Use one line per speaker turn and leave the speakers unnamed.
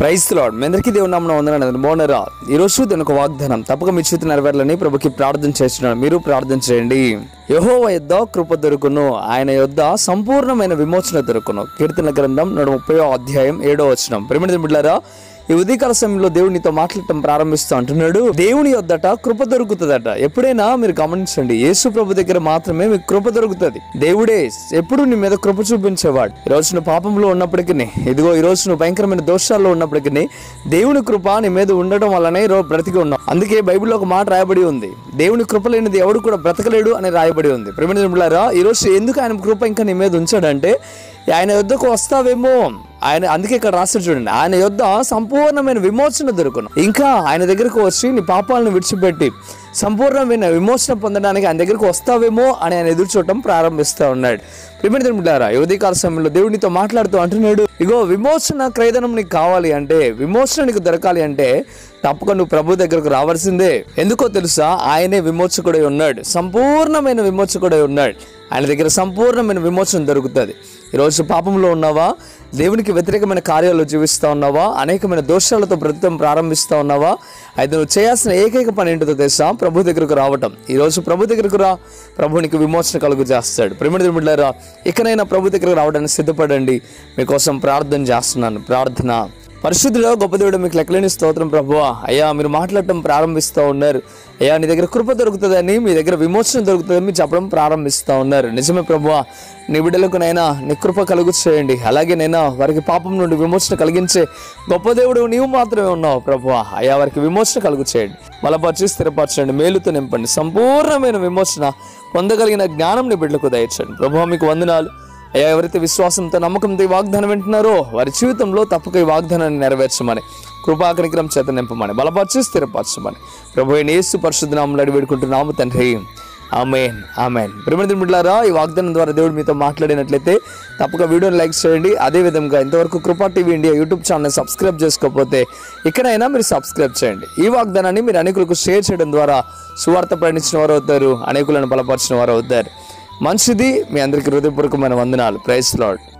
price lord మీ అందరికీ దేవుని నామన వందనాలు బాగున్నారా ఈ రోజు దీని ఒక వాగ్దానం తప్పక మీ చేతి నెరవేరాలని ప్రభుకి ప్రార్థన చేస్తున్నాను మీరు ప్రార్థన చేయండి యహోవ యొద్ద కృప దొరుకును ఆయన యొద్ద సంపూర్ణమైన విమోచన దొరుకును కీర్తన గ్రంథం నూట ముప్పై అధ్యాయం ఏడో వచనం ప్రేమిడి బిడ్డారా ఈ ఉదయకాల సమయంలో దేవుడు నీతో మాట్లాడటం ప్రారంభిస్తూ అంటున్నాడు దేవుని యొద్దట కృప దొరుకుతుందట ఎప్పుడైనా మీరు గమనించండి యేసు ప్రభు దగ్గర మాత్రమే మీకు కృప దొరుకుతుంది దేవుడే ఎప్పుడు నీ మీద కృప చూపించేవాడు ఈ రోజు నువ్వు పాపంలో ఉన్నప్పటికీ ఇదిగో ఈ రోజు నువ్వు భయంకరమైన దోషాల్లో ఉన్నప్పటికీ దేవుని కృప నీ మీద ఉండడం వల్లనే ఈ రోజు బ్రతికి ఉన్నావు అందుకే బైబిల్లో ఒక మాట రాయబడి ఉంది దేవుని కృప లేనిది ఎవడు కూడా బ్రతకలేడు అని రాయబడి ఉంది ప్రేమిలారా ఈ రోజు ఎందుకు ఆయన కృప ఇంకా నీ మీద ఉంచాడంటే ఆయన యుద్ధకు వస్తావేమో ఆయన అందుకే ఇక్కడ రాస్తాడు చూడండి ఆయన యొద్ద సంపూర్ణమైన విమోచన దొరుకును ఇంకా ఆయన దగ్గరకు వచ్చి నీ పాపాలను విడిచిపెట్టి సంపూర్ణమైన విమోచన పొందడానికి ఆయన దగ్గరకు వస్తావేమో అని ఆయన ఎదురు చూడటం ప్రారంభిస్తూ ఉన్నాడు ప్రిమిడి తిరుగుతారా యువతీకాల సమయంలో దేవునితో మాట్లాడుతూ అంటున్నాడు ఇగో విమోచన క్రైదనం నీకు కావాలి అంటే విమోచన నీకు దొరకాలి అంటే తప్పక నువ్వు ప్రభు దగ్గరకు రావాల్సిందే ఎందుకో తెలుసా ఆయనే విమోచకుడై ఉన్నాడు సంపూర్ణమైన విమోచకుడై ఉన్నాడు ఆయన దగ్గర సంపూర్ణమైన విమోచన దొరుకుతుంది ఈరోజు పాపంలో ఉన్నావా దేవునికి వ్యతిరేకమైన కార్యాలు జీవిస్తూ ఉన్నావా అనేకమైన దోషాలతో బ్రతకం ప్రారంభిస్తూ ఉన్నావా అయితే నువ్వు చేయాల్సిన ఏకైక పని ఏంటో తెలుసా ప్రభు దగ్గరకు రావటం ఈరోజు ప్రభు దగ్గరకు రా ప్రభునికి విమోచన కలుగు చేస్తాడు ప్రేమిడి బిడ్డారా ఇకనైనా ప్రభు దగ్గరకు రావడానికి సిద్ధపడండి మీకోసం ప్రార్థన చేస్తున్నాను ప్రార్థన పరిశుద్ధులో గొప్ప దేవుడు మీకు లెక్కలేని స్తోత్రం ప్రభువా అయ్యా మీరు మాట్లాడటం ప్రారంభిస్తూ ఉన్నారు అయ్యా నీ దగ్గర కృప దొరుకుతుందని మీ దగ్గర విమోచన దొరుకుతుందని మీరు చెప్పడం ప్రారంభిస్తూ ఉన్నారు నిజమే ప్రభువా నీ బిడ్డలకు నైనా నీ కృప కలుగు చేయండి అలాగే నైనా వారికి పాపం నుండి విమోచన కలిగించే గొప్ప దేవుడు నీవు మాత్రమే ఉన్నావు ప్రభువా అయ్యా వారికి విమోచన కలుగు చేయండి బలపరిచి స్థిరపరచండి మేలుతో నింపండి సంపూర్ణమైన విమోచన పొందగలిగిన జ్ఞానం నీ బిడ్డలకు దయచండి ప్రభువా మీకు వందనాలు అయ్యా ఎవరైతే విశ్వాసంతో నమ్మకంతో ఈ వాగ్దానం వింటున్నారో వారి జీవితంలో తప్పక ఈ వాగ్దానాన్ని నెరవేర్చమని కృపాకనికరం చేత నింపమని బలపరిచి స్థిరపరచమని ప్రభు అయిన యేసు పరిశుద్ధనామలు అడిగి వేడుకుంటున్నాము తండ్రి ఆమెన్ ఆమెన్ ప్రేమిడి మిడ్లారా ఈ వాగ్దానం ద్వారా దేవుడు మీతో మాట్లాడినట్లయితే తప్పక వీడియోని లైక్ చేయండి అదే విధంగా ఇంతవరకు Krupa TV India YouTube channel subscribe చేసుకోకపోతే ఇక్కడైనా మీరు సబ్స్క్రైబ్ చేయండి ఈ వాగ్దానాన్ని మీరు అనేకులకు షేర్ చేయడం ద్వారా సువార్త ప్రయాణించిన వారు అవుతారు అనేకులను బలపరిచిన వారు అవుతారు మంచిది మీ అందరికీ హృదయపూర్వకమైన వందనాలు ప్రైస్ లాడ్